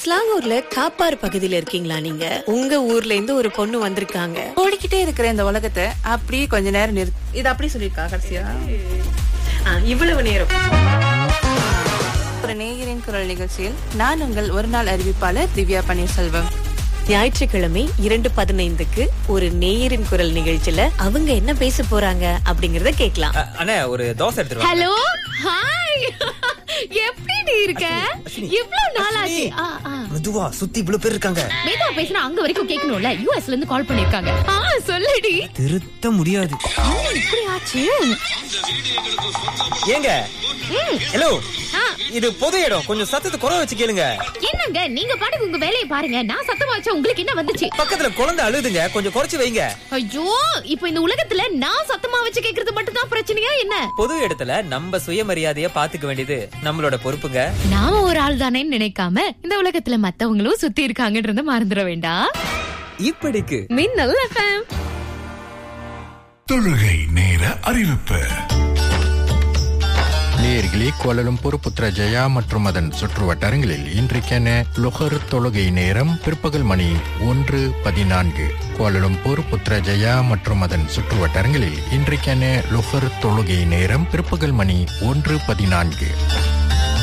ஸ்லாங்கூர்ல காப்பாறு பகுதியில இருக்கீங்களா நீங்க உங்க ஊர்ல இருந்து ஒரு பொண்ணு வந்திருக்காங்க ஓடிக்கிட்டே இருக்கிற இந்த உலகத்தை அப்படியே கொஞ்ச நேரம் நிறுத்து இது அப்படி சொல்லியிருக்கா கடைசியா ஆ, இவ்வளவு நேரம் ஒரு நேயரின் குரல் நிகழ்ச்சியில் நான் உங்கள் ஒரு நாள் அறிவிப்பாளர் திவ்யா பன்னீர்செல்வம் ஞாயிற்றுக்கிழமை இரண்டு பதினைந்துக்கு ஒரு நேயரின் குரல் நிகழ்ச்சியில அவங்க என்ன பேச போறாங்க அப்படிங்கறத கேட்கலாம் அ- அண்ணே ஒரு தோசை எடுத்துருவாங்க ஹலோ ஹாய் எப்படி நீ இருக்க இவ்ளோ நாளாச்சு ஆ, ஆ. மெதுவா சுத்தி இவ்வளவு பேர் இருக்காங்க வேதா பேசுனா அங்க வரைக்கும் கேட்கணும்ல யூஎஸ்ல இருந்து கால் பண்ணிருக்காங்க ஆ சொல்லுடி திருத்த முடியாது என்ன இப்படி ஆச்சு ஏங்க ஹலோ ஆ, இது பொது இடம் கொஞ்சம் சத்தத்தை குறை வச்சு கேளுங்க என்னங்க நீங்க பாட்டுக்கு உங்க வேலையை பாருங்க நான் சத்தமா வச்சா உங்களுக்கு என்ன வந்துச்சு பக்கத்துல குழந்தை அழுதுங்க கொஞ்சம் குறைச்சு வைங்க ஐயோ இப்போ இந்த உலகத்துல நான் சத்தமா வச்சு கேக்குறது மட்டும் தான் பிரச்சனையா என்ன பொது இடத்துல நம்ம சுயமரியாதைய பாத்துக்க வேண்டியது நம்மளோட பொறுப்புங்க நாம ஒரு ஆள் தானேன்னு நினைக்காம இந்த உலகத்துல மத்தவங்களும் சுத்தி இருக்காங்கன்றத மறந்துட வேண்டாம் இப்படிக்கு மின்னல் எஃப்எம் தொழுகை நேர அறிவிப்பு நேர்களே கோலலம்பூர் புத்ரஜயா மற்றும் அதன் சுற்று வட்டாரங்களில் இன்றைக்கான லுகர் தொழுகை நேரம் பிற்பகல் மணி ஒன்று பதினான்கு கோலலம்பூர் புத்ரஜயா மற்றும் அதன் சுற்று வட்டாரங்களில் இன்றைக்கான லுகர் தொழுகை நேரம் பிற்பகல் மணி ஒன்று பதினான்கு